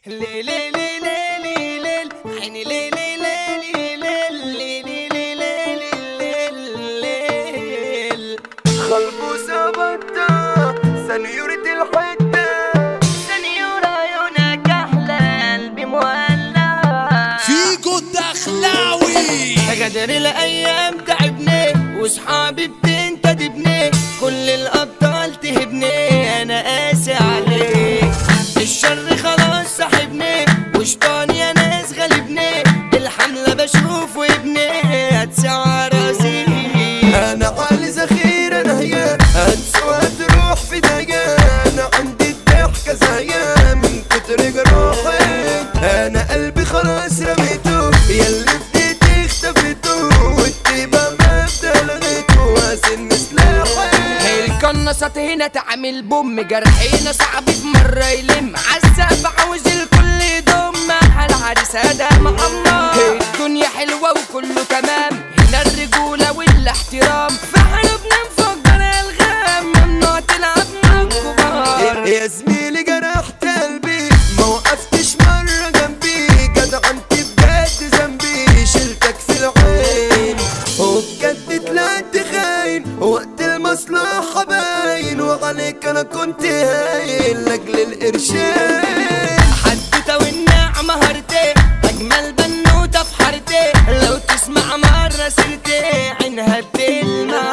لي لي لي لي لي لي عيني لي لي لي لي لي لي لي لي لي لي لي قلبه ثبت سنيورة الحتة سنيورة عيونك أحلى قلبي مولع فيجو الدخلاوي قدر الايام تعبني وصحابي بتنتدبني كل الابطال تهبني انا قاسي عليك الشر خلاص سحبني وشطان يا ناس غلبني الحملة بشوف وابني هتسع راسي انا عالي ذخيرة نهية هتسوى تروح في دقة انا عندي الضحكة زايا من كتر جروحي انا قلبي خلاص رميته ياللي في ايدي اختفيته والطيبة ما بتلغيته واسن سلاحي القناصة هنا تعمل بوم جرحينا صعب في مرة يلم عالسقف عاوز الكل يضم على العريس هذا محمد الدنيا حلوة وكله تمام هنا الرجولة والاحترام في حربنا نفجر الغام ممنوع تلعب مع الكبار يا زميلي جرحت قلبي ما وقفتش مرة جنبي جدع انت بجد ذنبي شلتك في العين وبجد طلعت خاين وقت المصلحة باين وعليك انا كنت هايل لاجل القرشين حدوتة والنعمة هرتي أجمل بنوتة في حارتي لو تسمع مرة سيرتي عينها بتلمع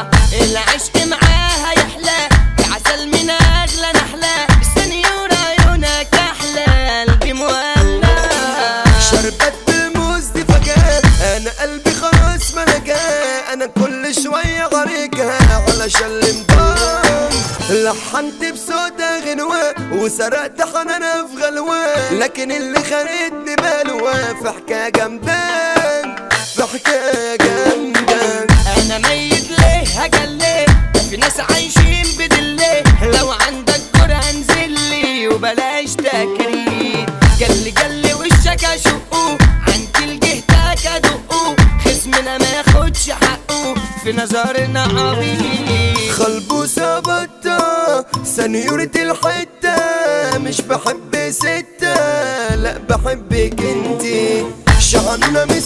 العشق معاها يحلى عسل من أغلى نحلة سنيورة عيونك أحلى قلبي مولع شربت بالموز دي فجأة انا قلبي خلاص ملقاه انا كل شوية غريقها علشان المضام لحنت بصوتها غنوة وسرقت حنانها في غلوة لكن اللي خانتني بلوى في حكاية جامدة في حكاية جامدة انا ميت ليه هجل ليه ده في ناس عايشين بدليه لو عندك جرأة انزل لي وبلاش تكريت جل جل وشك اشقه عندي الجهتك ادقه خصمنا ما ياخدش حقه في نظرنا عبيط قلبه ثبت سنيورة الحتة مش بحب ستة لا بحبك انتي شعرنا مش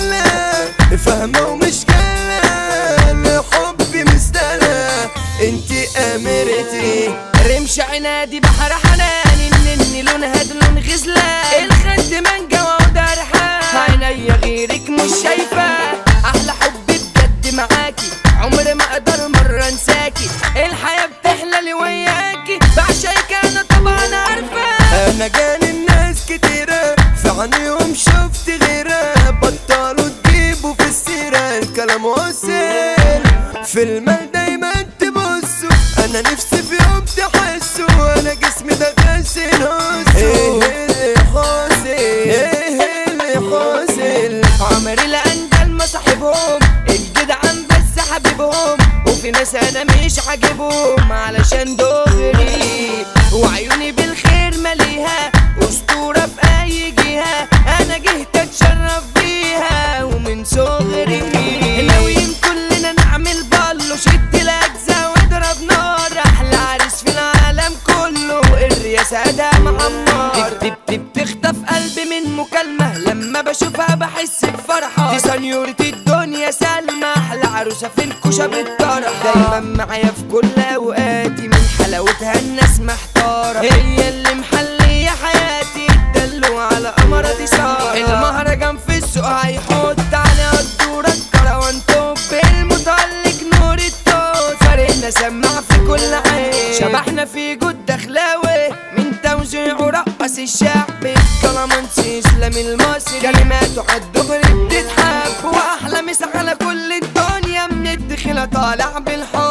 سهلة فاهمة ومش جالة لحبي مستاهلة انتي اميرتي رمش عنادي بحر حنان النن لونها لون غزلان الخد منجا ودرحة عينيا غيرك مش شايفة احلى حب بجد معاكي عمري ما اقدر مرة انساكي الحياة بتحلى لي وياكي بعشقك انا طبعا عارفة انا جاني الناس كتيرة في عينيهم شفت غيرها بطلوا تجيبوا في السيرة الكلام وصل في المال دايما تبصوا انا نفسي في يوم تحسوا انا جسمي ده غسل ايه اللي حاصل ايه اللي حاصل عمر الانجل ما صاحبهم الجدعان بس حبيبهم وفي ناس انا مش عاجبهم علشان دغري وعيوني بالخير مليها اسطورة في اي جهة انا جهت اتشرف بيها ومن صغري ناويين كلنا نعمل بالو شد الاجزاء واضرب نار احلى عريس في العالم كله الرياسة ده معمر بت- بت- بتخطف قلبي من مكالمة لما بشوفها بحس بفرحة دي سنيورتي الدنيا سلمى أحلى عروسة في الكوشة بالطرح دايما معايا في كل أوقاتي من حلاوتها الناس محتارة هي اللي محلية حياتي الدلو على قمرة دي سارة المهرجان في السوق هيحط عليها الدورة الكروان توب المتألق نور التوت فارقنا سماع في كل عين شبحنا في جود دخلاوي من توزيعه رقص الشعب الكلامنسي اسلام المصري كلماته عالدغري بتتحب واحلى مسا على كل الدنيا من الدخلة طالع بالحب